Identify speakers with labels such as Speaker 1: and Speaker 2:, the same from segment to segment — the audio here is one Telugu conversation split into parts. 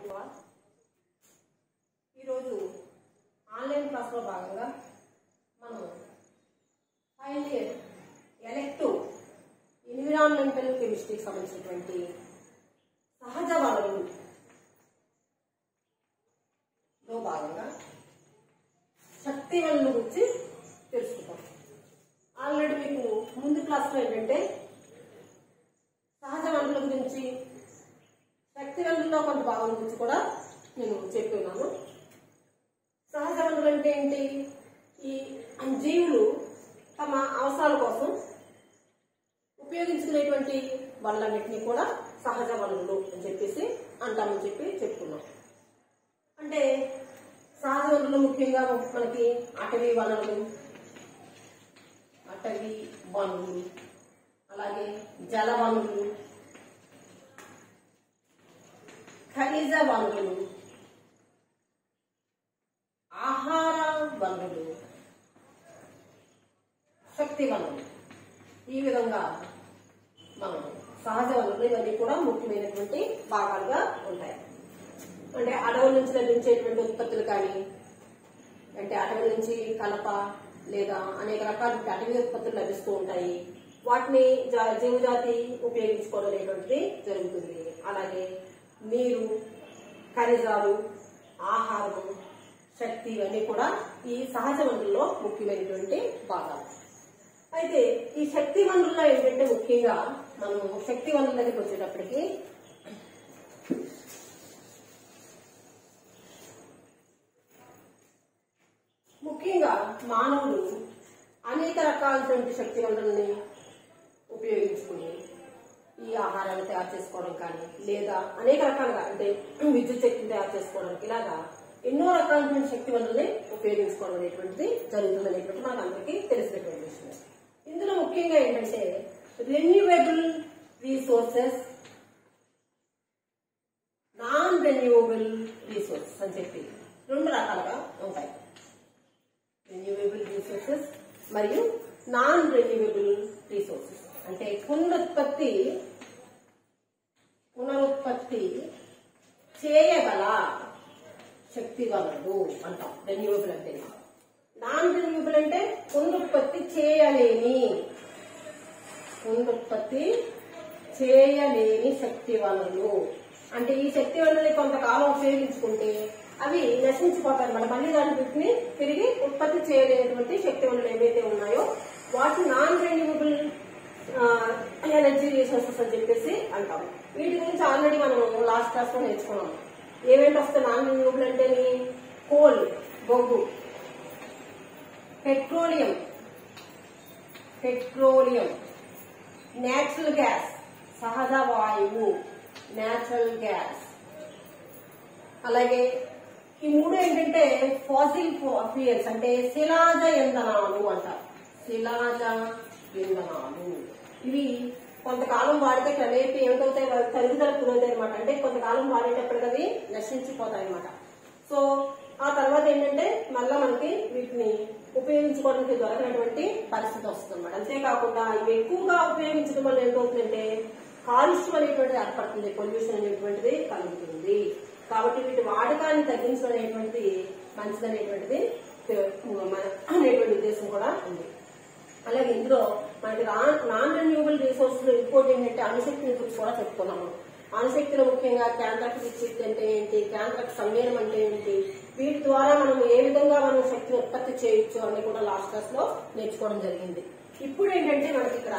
Speaker 1: వాల్ ఈరోజు ఆన్లైన్ క్లాస్లో భాగంగా మనం ఫైనల్ ఇయర్ ఎలెక్టివ్ ఎన్విరాన్మెంటల్ కెమిస్ట్రీకి సంబంధించినటువంటి సహజ వనరులు లో భాగంగా శక్తి వనరుల గురించి తెలుసుకుంటాం ఆల్రెడీ మీకు ముందు క్లాస్లో ఏంటంటే సహజ వనరుల గురించి శక్తి వనరుల్లో కొంత భాగం గురించి కూడా నేను చెప్తున్నాను సహజ వనరులు అంటే ఏంటి ఈ జీవులు తమ అవసరాల కోసం ఉపయోగించుకునేటువంటి వనరులన్నింటినీ కూడా సహజ వనరులు అని చెప్పేసి అంటామని చెప్పి చెప్పుకున్నాం అంటే సహజ వనరులు ముఖ్యంగా మనకి అటవీ వనరులు అటవీ వనరులు అలాగే జల వనరులు ఖనిజ వనరులు ఆహార వనరులు శక్తి వనరులు ఈ విధంగా మనం సహజ వనరులు ఇవన్నీ కూడా ముఖ్యమైనటువంటి భాగాలుగా ఉంటాయి అంటే అడవుల నుంచి లభించేటువంటి ఉత్పత్తులు కానీ అంటే అటవీ నుంచి కలప లేదా అనేక రకాల అటవీ ఉత్పత్తులు లభిస్తూ ఉంటాయి వాటిని జా- జీవజాతి ఉపయోగించుకోవడం అనేటువంటిది జరుగుతుంది అలాగే నీరు ఖనిజాలు ఆహారం శక్తి ఇవన్నీ కూడా ఈ సహజ వనరుల్లో ముఖ్యమైనటువంటి భాగాలు అయితే ఈ శక్తి వనరుల్లో ఏంటంటే ముఖ్యంగా మనం శక్తి వనరుల దగ్గరికి వచ్చేటప్పటికి ముఖ్యంగా మానవులు అనేక రకాలైనటువంటి శక్తి వనరుల్ని ఉపయోగించుకుని ఈ ఆహారాన్ని తయారు చేసుకోవడం కానీ లేదా అనేక రకాలుగా అంటే విద్యుత్ శక్తిని తయారు చేసుకోవడానికి ఇలాగా ఎన్నో రకాలైన శక్తి వనరుల్ని ఉపయోగించుకోవడం అనేటువంటిది జరుగుతుంది అనేటువంటి మనకు అందరికీ తెలిసినటువంటి విషయం ఇందులో ముఖ్యంగా ఏంటంటే renewable resources non renewable resources అని చెప్పి రెండు రకాలుగా ఉంటాయి రెన్యూవబుల్ రీసోర్సెస్ మరియు నాన్ రెన్యూవబుల్ రీసోర్సెస్ అంటే పునరుత్పత్తి పునరుత్పత్తి చేయగల శక్తి వనరులు అంటాం రెన్యూవబుల్ అంటే నాన్ రెన్యూవబుల్ అంటే పునరుత్పత్తి చేయలేని పునరుత్పత్తి చేయలేని శక్తి వనరులు అంటే ఈ శక్తి వనరులు కొంతకాలం ఉపయోగించుకుంటే అవి నశించిపోతాయి మన మళ్ళీ దాన్ని వీటిని తిరిగి ఉత్పత్తి చేయలేనటువంటి శక్తి వనరులు ఏవైతే ఉన్నాయో వాటి నాన్ రెన్యూవబుల్ ఎనర్జీ రిసోర్సెస్ అని చెప్పేసి అంటాం వీటి గురించి ఆల్రెడీ మనం లాస్ట్ క్లాస్ లో నేర్చుకున్నాం ఏమేంటి వస్తాయి నాన్ రెన్యూవబుల్ అంటే కోల్ బొగ్గు పెట్రోలియం పెట్రోలియం నేచురల్ గ్యాస్ సహజ వాయువు నేచురల్ గ్యాస్ అలాగే ఈ మూడు ఏంటంటే ఫాసిల్ ఫ్యూయల్స్ అంటే శిలాజ ఇంధనాలు అంటారు శిలాజ ఇంధనాలు ఇవి కొంతకాలం వాడితే క్రమేపీ ఏమిటవుతాయి వాటి తరుగుదల గురవుతాయి అనమాట అంటే కొంతకాలం వాడేటప్పటికి అవి నశించిపోతాయి అనమాట సో ఆ తర్వాత ఏంటంటే మళ్ళా మనకి వీటిని ఉపయోగించుకోవడానికి దొరకనటువంటి పరిస్థితి వస్తుంది అనమాట అంతేకాకుండా ఇవి ఎక్కువగా ఉపయోగించడం వల్ల ఏంటవుతుందంటే కాలుష్యం అనేటువంటిది ఏర్పడుతుంది పొల్యూషన్ అనేటువంటిది కలుగుతుంది కాబట్టి వీటి వాడకాన్ని తగ్గించడం అనేటువంటిది మంచిదనేటువంటిది మన అనేటువంటి ఉద్దేశం కూడా ఉంది అలాగే ఇందులో మనకి నాన్ రెన్యూవబుల్ రిసోర్సెస్ లో ఇంకోటి ఏంటంటే అణుశక్తిని గురించి కూడా చెప్పుకున్నాము అణుశక్తిలో ముఖ్యంగా కేంద్రక విద్యుత్ అంటే ఏంటి కేంద్రక సమ్మేళనం అంటే ఏంటి వీటి ద్వారా మనం ఏ విధంగా మనం శక్తిని ఉత్పత్తి చేయొచ్చు అని కూడా లాస్ట్ క్లాస్ లో నేర్చుకోవడం జరిగింది ఇప్పుడు ఏంటంటే మనకి ఇక్కడ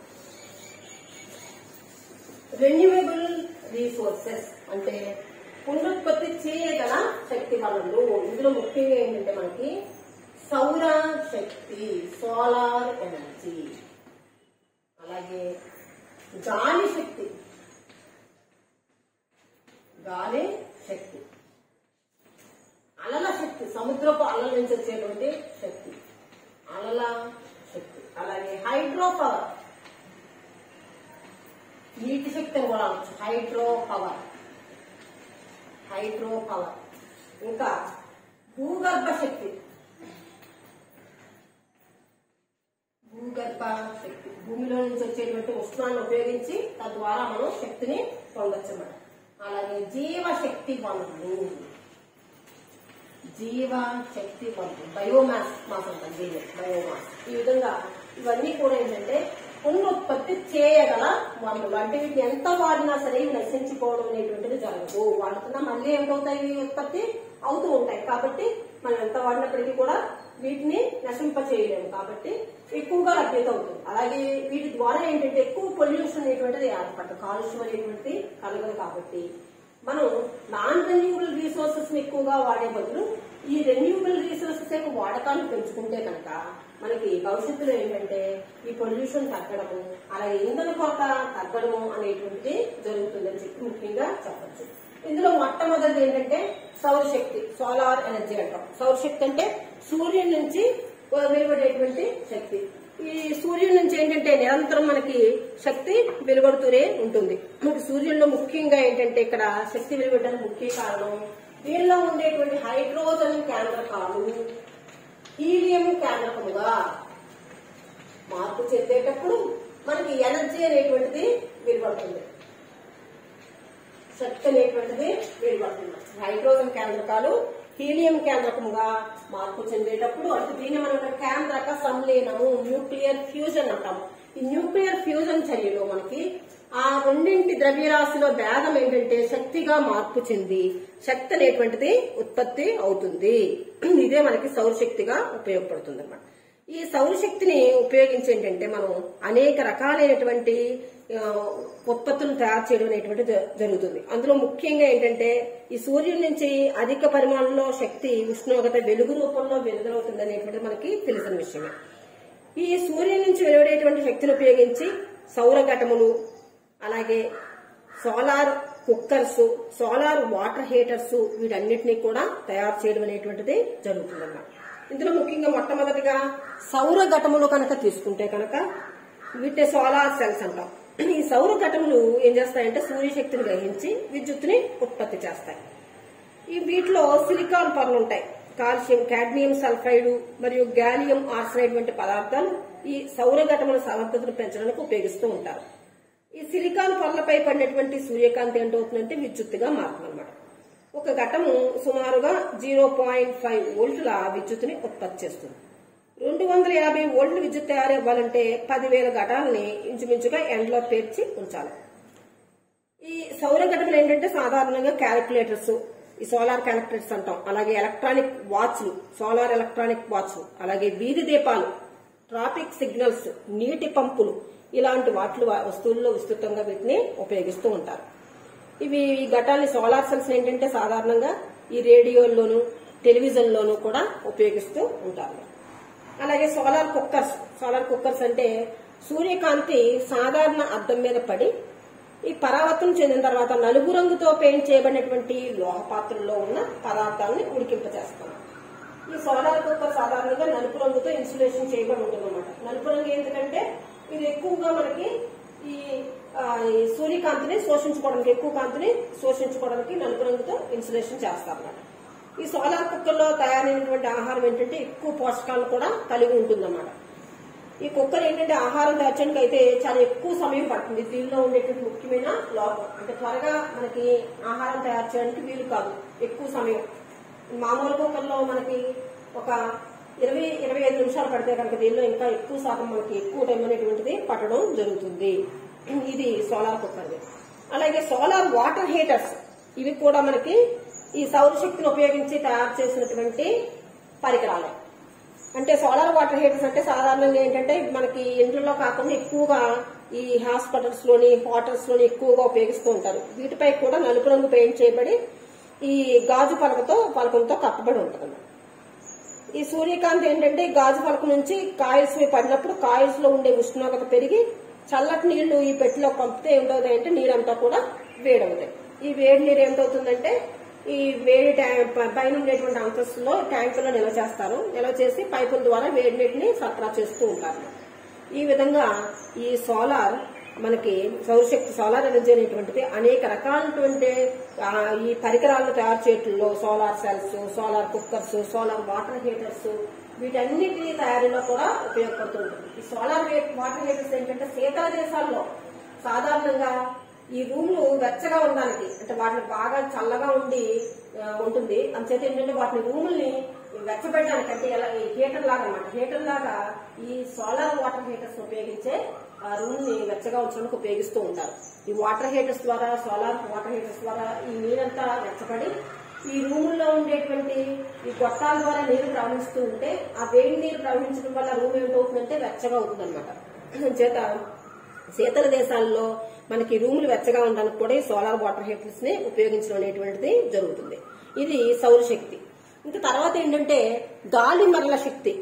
Speaker 1: రెన్యూవబుల్ రీసోర్సెస్ అంటే పునరుత్పత్తి చేయగల శక్తి వనరులు ఇందులో ముఖ్యంగా ఏంటంటే మనకి సౌర శక్తి సోలార్ ఎనర్జీ అలాగే గాలి శక్తి గాలి శక్తి అలల శక్తి సముద్రపు అలల నుంచి వచ్చేటువంటి శక్తి అలల శక్తి అలాగే హైడ్రో పవర్ నీటి శక్తి అని కూడా అనొచ్చు హైడ్రో పవర్ హైడ్రో పవర్ ఇంకా భూగర్భ శక్తి భూగర్భ శక్తి భూమిలో నుంచి వచ్చేటువంటి ఉష్ణాన్ని ఉపయోగించి తద్వారా మనం శక్తిని పొందొచ్చు అన్నమాట అలాగే జీవశక్తి వనరులు జీవశక్తి వనరులు బయోమాస్ మాస్ అంటాం దీన్ని బయోమాస్ ఈ విధంగా ఇవన్నీ కూడా ఏంటంటే పునరుత్పత్తి చేయగల వనరులు అంటే వీటిని ఎంత వాడినా సరే ఇవి నశించుకోవడం అనేటువంటిది జరగదు వాడుతున్నా మళ్ళీ ఏమిటవుతాయి ఇవి ఉత్పత్తి అవుతూ ఉంటాయి కాబట్టి మనం ఎంత వాడినప్పటికీ కూడా వీటిని నశింప చేయలేము కాబట్టి ఎక్కువగా లభ్యత అవుతుంది అలాగే వీటి ద్వారా ఏంటంటే ఎక్కువ పొల్యూషన్ అనేటువంటిది ఏర్పడదు కాలుష్యం అనేటువంటిది కలగదు కాబట్టి మనం నాన్ రెన్యూబుల్ రీసోర్సెస్ ని ఎక్కువగా వాడే బదులు ఈ రెన్యూబుల్ రీసోర్సెస్ యొక్క వాడకాన్ని పెంచుకుంటే కనుక మనకి భవిష్యత్తులో ఏంటంటే ఈ పొల్యూషన్ తగ్గడము అలాగే ఇంధన కొరత తగ్గడము అనేటువంటిది జరుగుతుందని చెప్పి ముఖ్యంగా చెప్పచ్చు ఇందులో మొట్టమొదటిది ఏంటంటే సౌరశక్తి సోలార్ ఎనర్జీ అంటాం సౌరశక్తి అంటే సూర్యుడి నుంచి వెలువడేటువంటి శక్తి ఈ సూర్యుడి నుంచి ఏంటంటే నిరంతరం మనకి శక్తి వెలువడుతూనే ఉంటుంది మనకి సూర్యుడిలో ముఖ్యంగా ఏంటంటే ఇక్కడ శక్తి వెలువడడానికి ముఖ్య కారణం దీనిలో ఉండేటువంటి హైడ్రోజన్ కేంద్రకాలు హీలియం కేంద్రకముగా మార్పు చెందేటప్పుడు మనకి ఎనర్జీ అనేటువంటిది వెలువడుతుంది శక్తి అనేటువంటిది వెలువడుతుంది హైడ్రోజన్ కేంద్రకాలు హీలియం కేంద్రకముగా మార్పు చెందేటప్పుడు అంటే దీన్ని మనం ఒక కేంద్రక సంలీనము న్యూక్లియర్ ఫ్యూజన్ అంటాము ఈ న్యూక్లియర్ ఫ్యూజన్ చర్యలో మనకి ఆ రెండింటి ద్రవ్యరాశిలో భేదం ఏంటంటే శక్తిగా మార్పు చెంది శక్తి అనేటువంటిది ఉత్పత్తి అవుతుంది ఇదే మనకి సౌరశక్తిగా ఉపయోగపడుతుంది అన్నమాట ఈ సౌరశక్తిని ఉపయోగించి ఏంటంటే మనం అనేక రకాలైనటువంటి ఆ, ఉత్పత్తులను తయారు చేయడం అనేటువంటి జ- జరుగుతుంది అందులో ముఖ్యంగా ఏంటంటే ఈ సూర్యుడి నుంచి అధిక పరిమాణంలో శక్తి ఉష్ణోగ్రత వెలుగు రూపంలో వెలుగులవుతుంది అనేటువంటిది మనకి తెలిసిన విషయమే ఈ సూర్యుడి నుంచి వెలువడేటువంటి శక్తిని ఉపయోగించి సౌర ఘటములు అలాగే solar cookers solar water heaters వీటన్నిటిని కూడా తయారు చేయడం అనేటువంటిది జరుగుతుందన్నమాట ఇందులో ముఖ్యంగా మొట్టమొదటిగా సౌర ఘటములు కనుక తీసుకుంటే కనుక వీటిని సోలార్ సెల్స్ అంటాం ఈ సౌర ఘటములు ఏం చేస్తాయంటే సూర్యశక్తిని గ్రహించి విద్యుత్తుని ఉత్పత్తి చేస్తాయి ఈ వీటిలో సిలికాన్ పొరలు ఉంటాయి కాల్షియం కాడ్మియం సల్ఫైడ్ మరియు గాలియం ఆర్సనైడ్ వంటి పదార్థాలు ఈ సౌర ఘటముల సమర్థతను పెంచడానికి ఉపయోగిస్తూ ఉంటారు ఈ సిలికాన్ పొరలపై పడినటువంటి సూర్యకాంతి ఏంటవుతుందంటే విద్యుత్తుగా మారుతుందన్నమాట ఒక ఘటము సుమారుగా జీరో పాయింట్ ఫైవ్ వోల్టుల విద్యుత్తుని ఉత్పత్తి చేస్తుంది రెండు వందల యాభై వోల్ట్ల విద్యుత్ తయారు అవ్వాలంటే పదివేల ఘటాలని ఇంచుమించుగా ఎండలో పేర్చి ఉంచాలి ఈ సౌర ఘటనలు ఏంటంటే సాధారణంగా క్యాలిక్యులేటర్స్ ఈ సోలార్ క్యాలిక్యులేటర్స్ అంటాం అలాగే ఎలక్ట్రానిక్ వాచ్లు సోలార్ ఎలక్ట్రానిక్ వాచ్లు అలాగే వీధి దీపాలు ట్రాఫిక్ సిగ్నల్స్ నీటి పంపులు ఇలాంటి వాటిలు వస్తువుల్లో విస్తృతంగా వీటిని ఉపయోగిస్తూ ఉంటారు ఇవి ఈ ఘటాన్ని సోలార్ సెల్స్ ఏంటంటే సాధారణంగా ఈ రేడియోల్లోను టెలివిజన్లోను కూడా ఉపయోగిస్తూ ఉంటారు అలాగే సోలార్ కుక్కర్స్ సోలార్ కుక్కర్స్ అంటే సూర్యకాంతి సాధారణ అద్దం మీద పడి ఈ పరావర్తనం చెందిన తర్వాత నలుగు రంగుతో పెయింట్ చేయబడినటువంటి లోహ పాత్రల్లో ఉన్న పదార్థాలని ఉడికింపచేస్తాం ఈ సోలార్ కుక్కర్ సాధారణంగా నలుపు రంగుతో ఇన్సులేషన్ చేయబడి ఉంటుంది అనమాట నలుపు రంగు ఎందుకంటే ఇది ఎక్కువగా మనకి ఈ ఆ, ఈ సూర్యకాంతిని శోషించుకోవడానికి ఎక్కువ కాంతిని శోషించుకోవడానికి నలుపు రంగుతో ఇన్సులేషన్ చేస్తారు అన్నమాట ఈ సోలార్ కుక్కర్లో తయారైనటువంటి ఆహారం ఏంటంటే ఎక్కువ పోషకాలు కూడా కలిగి ఉంటుందన్నమాట ఈ కుక్కర్ ఏంటంటే ఆహారం తయారు చేయడానికి అయితే చాలా ఎక్కువ సమయం పడుతుంది దీనిలో ఉండేటువంటి ముఖ్యమైన లోపం అంటే త్వరగా మనకి ఆహారం తయారు చేయడానికి వీలు కాదు ఎక్కువ సమయం మామూలు కుక్కర్లో మనకి ఒక ఇరవై ఇరవై ఐదు నిమిషాలు పడితే కనుక దీనిలో ఇంకా ఎక్కువ శాతం మనకి ఎక్కువ టైం అనేటువంటిది పట్టడం జరుగుతుంది ఇది సోలార్ కుక్కర్ది అలాగే సోలార్ వాటర్ హీటర్స్ ఇవి కూడా మనకి ఈ సౌరశక్తిని ఉపయోగించి తయారు చేసినటువంటి పరికరాలు అంటే సోలార్ వాటర్ హీటర్స్ అంటే సాధారణంగా ఏంటంటే మనకి ఇండ్లలో కాకుండా ఎక్కువగా ఈ హాస్పిటల్స్ లోని హోటల్స్ లోని ఎక్కువగా ఉపయోగిస్తూ ఉంటారు వీటిపై కూడా నలుపు రంగు పెయింట్ చేయబడి ఈ గాజు పలకతో పలకంతో కప్పబడి ఉంటుంది ఈ సూర్యకాంతి ఏంటంటే ఈ గాజు పలక నుంచి కాయిల్స్ మీద పడినప్పుడు కాయిల్స్ లో ఉండే ఉష్ణోగ్రత పెరిగి చల్లటి నీళ్లు ఈ పెట్టిలో పంపితే ఏమిటవుతాయి అంటే నీరంతా కూడా వేడవుతాయి ఈ వేడి నీరు ఏమిటవుతుందంటే ఈ వేడి ట్యాంక్ పైన ఉండేటువంటి అంతస్తులో ట్యాంకులో నిల్వ చేస్తారు నిల్వ చేసి పైపుల ద్వారా వేడి నీటిని సరఫరా చేస్తూ ఉంటారు ఈ విధంగా ఈ సోలార్ మనకి సౌరశక్తి సోలార్ ఎనర్జీ అనేటువంటిది అనేక రకాలైనటువంటి ఆ, ఈ పరికరాలను తయారు చేయటంలో solar cells solar cookers solar water heaters వీటన్నిటి తయారీలో కూడా ఉపయోగపడుతుంటుంది ఈ సోలార్ వే- వాటర్ హీటర్స్ ఏంటంటే శీతల దేశాల్లో సాధారణంగా ఈ రూమ్లు వెచ్చగా ఉండడానికి అంటే వాటిని బాగా చల్లగా ఉండి ఆ, ఉంటుంది అంచేత ఏంటంటే వాటిని రూముల్ని వెచ్చబెట్టడానికి అంటే ఎలా ఈ హీటర్ లాగా అనమాట హీటర్ లాగా ఈ సోలార్ వాటర్ హీటర్స్ ఉపయోగించే ఆ రూమ్ ని వెచ్చగా ఉంచడానికి ఉపయోగిస్తూ ఉంటారు ఈ వాటర్ హీటర్స్ ద్వారా సోలార్ వాటర్ హీటర్స్ ద్వారా ఈ నీరంతా వెచ్చబడి ఈ రూముల్లో ఉండేటువంటి ఈ గొట్టాల ద్వారా నీరు ప్రవహిస్తూ ఉంటే ఆ వేడి నీరు ప్రవహించడం వల్ల రూమ్ ఏమిటవుతుందంటే వెచ్చగా అవుతుంది అనమాట చేత శీతల దేశాల్లో మనకి రూములు వెచ్చగా ఉండడానికి కూడా ఈ సోలార్ వాటర్ హీటర్స్ ని ఉపయోగించడం అనేటువంటిది జరుగుతుంది ఇది సౌర శక్తి ఇంకా తర్వాత ఏంటంటే గాలి మరల శక్తి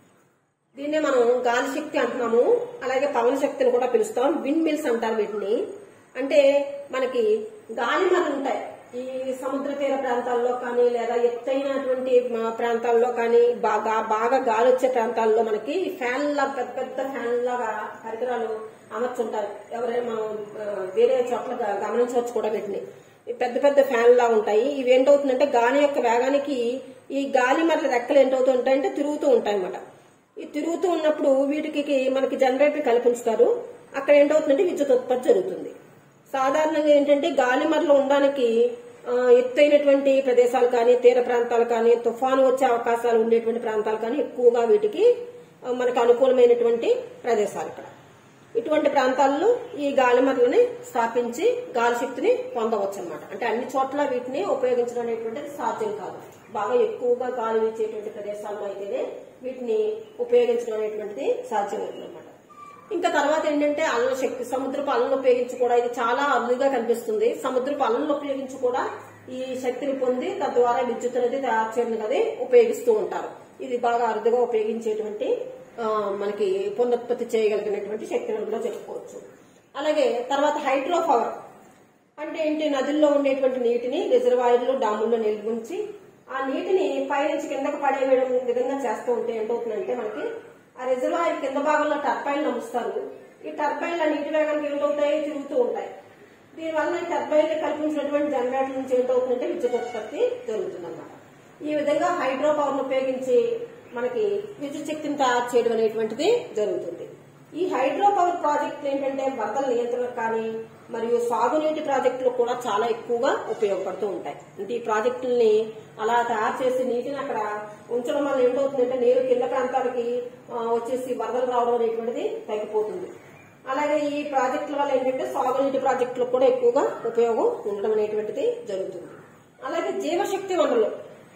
Speaker 1: దీన్నే మనం గాలి శక్తి అంటున్నాము అలాగే పవన శక్తిని కూడా పిలుస్తాం విండ్ మిల్స్ అంటారు వీటిని అంటే మనకి గాలి మరలు ఉంటాయి ఈ సముద్ర తీర ప్రాంతాల్లో కానీ లేదా ఎత్తైనటువంటి మ- ప్రాంతాల్లో కానీ బాగా బాగా గాలి వచ్చే ప్రాంతాల్లో మనకి ఫ్యాన్ లాగా పెద్ద పెద్ద ఫ్యాన్ లాగా పరికరాలు అమర్చుంటారు ఎవరైనా మనం ఆ, వేరే చోట్ల గ- గమనించవచ్చు కూడా వీటిని ఈ పెద్ద పెద్ద ఫ్యాన్ లా ఉంటాయి ఇవి ఏంటవుతుందంటే గాలి యొక్క వేగానికి ఈ గాలి మరల రెక్కలు ఏంటవుతూ ఉంటాయంటే తిరుగుతూ ఉంటాయి అన్నమాట ఈ తిరుగుతూ ఉన్నప్పుడు వీటికి మనకి జనరేటర్ కల్పించుతారు అక్కడ ఏంటవుతుందంటే విద్యుత్ ఉత్పత్తి జరుగుతుంది సాధారణంగా ఏంటంటే గాలి మరలు ఉండడానికి ఆ, ఎత్తైనటువంటి ప్రదేశాలు కానీ తీర ప్రాంతాలు కానీ తుఫాను వచ్చే అవకాశాలు ఉండేటువంటి ప్రాంతాలు కానీ ఎక్కువగా వీటికి ఆ, మనకు అనుకూలమైనటువంటి ప్రదేశాలు ఇక్కడ ఇటువంటి ప్రాంతాల్లో ఈ గాలిమరలని స్థాపించి గాలి శక్తిని పొందవచ్చు అనమాట అంటే అన్ని చోట్ల వీటిని ఉపయోగించడం అనేటువంటిది సాధ్యం కాదు బాగా ఎక్కువగా గాలి వీచేటువంటి ప్రదేశాల్లో అయితేనే వీటిని ఉపయోగించడం అనేటువంటిది సాధ్యం అవుతుంది ఇంకా తర్వాత ఏంటంటే అలల శక్తి సముద్రపు అలలను ఉపయోగించి కూడా ఇది చాలా అరుదుగా కనిపిస్తుంది సముద్రపు అలలను ఉపయోగించి కూడా ఈ శక్తిని పొంది తద్వారా విద్యుత్ అనేది తయారు చేయడం అనేది ఉపయోగిస్తూ ఉంటారు ఇది బాగా అరుదుగా ఉపయోగించేటువంటి ఆ, మనకి పునరుత్పత్తి చేయగలిగినటువంటి శక్తిని కూడా చెప్పుకోవచ్చు అలాగే తర్వాత హైడ్రో పవర్ అంటే ఏంటి నదుల్లో ఉండేటువంటి నీటిని రిజర్వాయర్లు డాముల్లో నిల్వించి ఆ నీటిని పైనుంచి కిందకు పడేయడం విధంగా చేస్తూ ఉంటే ఏంటవుతుందంటే మనకి ఆ రిజర్వాయర్ కింద భాగంలో టర్బైన్లు అమ్ముస్తారు ఈ టర్బైన్లు ఆ నీటి వేగానికి ఏంటవుతాయి తిరుగుతూ ఉంటాయి దీనివల్ల ఈ టర్బైన్లు కల్పించినటువంటి జనరేటర్ నుంచి ఏంటవుతుందంటే విద్యుత్ ఉత్పత్తి జరుగుతుంది ఈ విధంగా హైడ్రో పవర్ ఉపయోగించి మనకి విద్యుత్ శక్తిని తయారు చేయడం అనేటువంటిది జరుగుతుంది ఈ హైడ్రో పవర్ ప్రాజెక్టులు ఏంటంటే వరదల నియంత్రణ కానీ మరియు సాగునీటి ప్రాజెక్టులు కూడా చాలా ఎక్కువగా ఉపయోగపడుతూ ఉంటాయి అంటే ఈ ప్రాజెక్టుల్ని అలా తయారు చేసి నీటిని అక్కడ ఉంచడం వల్ల ఏంటవుతుందంటే నీరు కింద ప్రాంతాలకి ఆ, వచ్చేసి వరదలు రావడం అనేటువంటిది తగ్గిపోతుంది అలాగే ఈ ప్రాజెక్టుల వల్ల ఏంటంటే సాగునీటి ప్రాజెక్టులకు కూడా ఎక్కువగా ఉపయోగం ఉండడం అనేటువంటిది జరుగుతుంది అలాగే జీవశక్తి వనరులు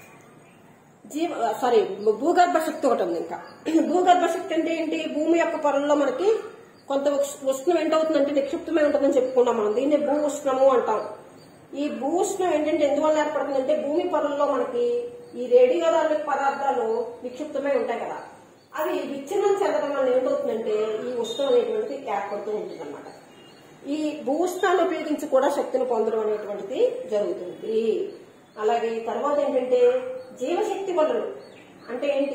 Speaker 1: జీవ సారీ భూగర్భ శక్తి ఒకటి ఉంది ఇంకా భూగర్భ శక్తి అంటే ఏంటి భూమి యొక్క పొరల్లో మనకి కొంత ఉష్- ఉష్ణం ఏంటవుతుందంటే నిక్షిప్తమై ఉంటుందని చెప్పుకున్నాం మనం దీన్ని భూ ఉష్ణము అంటాం ఈ భూ ఉష్ణం ఏంటంటే ఎందువల్ల ఏర్పడుతుందంటే భూమి పొరల్లో మనకి ఈ రేడియోధార్మిక పదార్థాలు నిక్షిప్తమై ఉంటాయి కదా అవి విచ్ఛిన్నం చెందడం వల్ల ఏంటవుతుందంటే ఈ ఉష్ణం అనేటువంటిది ఏర్పడుతూ ఉంటుంది ఈ భూష్ణాన్ని ఉపయోగించి కూడా శక్తిని పొందడం అనేటువంటిది జరుగుతుంది అలాగే తర్వాత ఏంటంటే జీవశక్తి వనరులు అంటే ఏంటి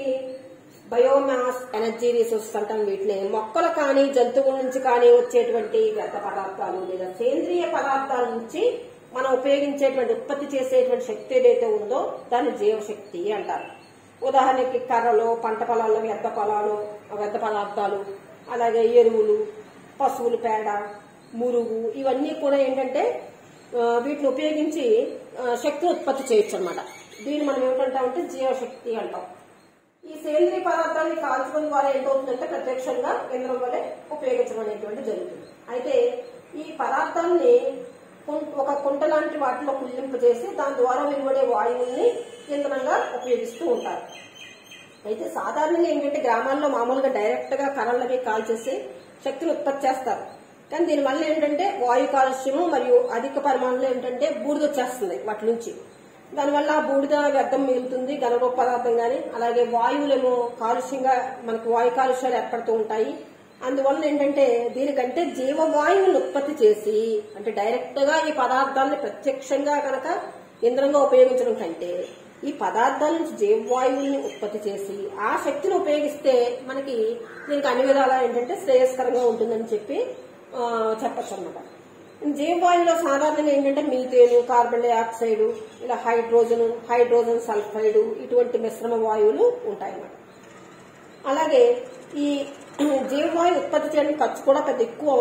Speaker 1: బయోమాస్ ఎనర్జీ రిసోర్సెస్ అంటాం వీటిని మొక్కలు కానీ జంతువుల నుంచి కానీ వచ్చేటువంటి వ్యర్థ పదార్థాలు లేదా సేంద్రియ పదార్థాల నుంచి మనం ఉపయోగించేటువంటి ఉత్పత్తి చేసేటువంటి శక్తి ఏదైతే ఉందో దాన్ని జీవశక్తి అంటారు ఉదాహరణకి కర్రలు పంట పొలాల్లో వ్యర్థ పొలాలు వ్యర్థ పదార్థాలు అలాగే ఎరువులు పశువుల పేడ మురుగు ఇవన్నీ కూడా ఏంటంటే ఆ, వీటిని ఉపయోగించి ఆ, శక్తిని ఉత్పత్తి చేయొచ్చు అనమాట దీన్ని మనం ఏమిటంటామంటే జీవశక్తి అంటాం ఈ సేంద్రియ పదార్థాన్ని కాల్చడం ద్వారా ఏంటవుతుందంటే ప్రత్యక్షంగా ఇంధనం వలె ఉపయోగించడం అనేటువంటి జరుగుతుంది అయితే ఈ పదార్థాలని కుం- ఒక కుంట లాంటి వాటిలో కుళ్ళింపు చేసి దాని ద్వారా వెలువడే వాయువుల్ని ఇంధనంగా ఉపయోగిస్తూ ఉంటారు అయితే సాధారణంగా ఏంటంటే గ్రామాల్లో మామూలుగా డైరెక్ట్ గా కర్రలవి కాల్చేసి శక్తిని ఉత్పత్తి చేస్తారు కానీ దీనివల్ల ఏంటంటే వాయు కాలుష్యము మరియు అధిక పరిమాణంలో ఏంటంటే బూడిద వచ్చేస్తుంది వాటి నుంచి దానివల్ల ఆ బూడిద వ్యర్థం మిగులుతుంది గనరూప పదార్థం కానీ అలాగే వాయువులేమో కాలుష్యంగా మనకు వాయు కాలుష్యాలు ఏర్పడుతూ ఉంటాయి అందువల్ల ఏంటంటే దీనికంటే జీవవాయువులను ఉత్పత్తి చేసి అంటే డైరెక్ట్ గా ఈ పదార్థాలని ప్రత్యక్షంగా కనుక ఇంధనంగా ఉపయోగించడం కంటే ఈ పదార్థాల నుంచి జీవవాయువుల్ని ఉత్పత్తి చేసి ఆ శక్తిని ఉపయోగిస్తే మనకి దీనికి అన్ని విధాలా ఏంటంటే శ్రేయస్కరంగా ఉంటుందని చెప్పి ఆ, చెప్పొచ్చు అనమాట జీవవాయువులో సాధారణంగా ఏంటంటే మీథేను కార్బన్ డైఆక్సైడ్ ఇలా హైడ్రోజన్ హైడ్రోజన్ సల్ఫైడ్ ఇటువంటి మిశ్రమ వాయువులు ఉంటాయన్నమాట అలాగే ఈ జీవవాయువు ఉత్పత్తి చేయడానికి ఖర్చు కూడా పెద్ద ఎక్కువ అవ్వదు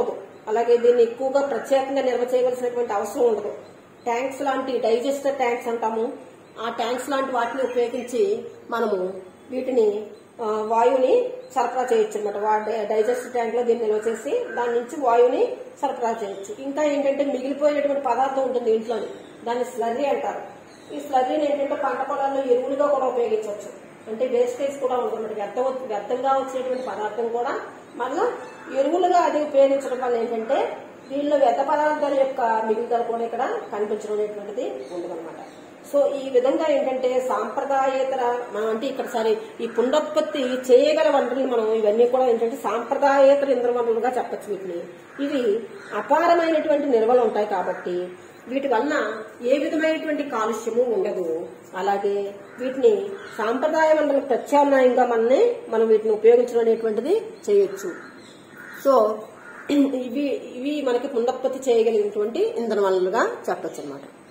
Speaker 1: అలాగే దీన్ని ఎక్కువగా ప్రత్యేకంగా నిల్వ చేయవలసినటువంటి అవసరం ఉండదు ట్యాంక్స్ లాంటి డైజెస్టర్ ట్యాంక్స్ అంటాము ఆ ట్యాంక్స్ లాంటి వాటిని ఉపయోగించి మనము వీటిని ఆ, వాయువుని సరఫరా చేయొచ్చు అనమాట డైజెస్టర్ ట్యాంక్ లో దీన్ని నిల్వ చేసి దాని నుంచి వాయువుని సరఫరా చేయొచ్చు ఇంకా ఏంటంటే మిగిలిపోయినటువంటి పదార్థం ఉంటుంది ఇంట్లోని దాన్ని స్లర్రీ అంటారు ఈ స్లర్రీని ఏంటంటే పంట పొలాల్లో ఎరువులుగా కూడా ఉపయోగించవచ్చు అంటే వేస్టేజ్ కూడా ఉంటుంది వ్యర్థం వ్యర్థంగా వచ్చేటువంటి పదార్థం కూడా మళ్ళా ఎరువులుగా అది ఉపయోగించడం వల్ల ఏంటంటే దీనిలో వ్యర్థ పదార్థాల యొక్క మిగులుదల కూడా ఇక్కడ కనిపించడం అనేటువంటిది ఉండదన్నమాట సో ఈ విధంగా ఏంటంటే సాంప్రదాయేతర మనం అంటే ఇక్కడ సరే ఈ పునరుత్పత్తి చేయగల వనరులు మనం ఇవన్నీ కూడా ఏంటంటే సాంప్రదాయేతర ఇంధన వనరులుగా చెప్పచ్చు వీటిని ఇవి అపారమైనటువంటి నిల్వలు ఉంటాయి కాబట్టి వీటి వలన ఏ విధమైనటువంటి కాలుష్యము ఉండదు అలాగే వీటిని సాంప్రదాయ వనరుల ప్రత్యామ్నాయంగా మనని మనం వీటిని ఉపయోగించడం అనేటువంటిది చేయొచ్చు సో ఇవి ఇవి మనకి పునరుత్పత్తి చేయగలిగినటువంటి ఇంధన వనరులుగా చెప్పచ్చు అనమాట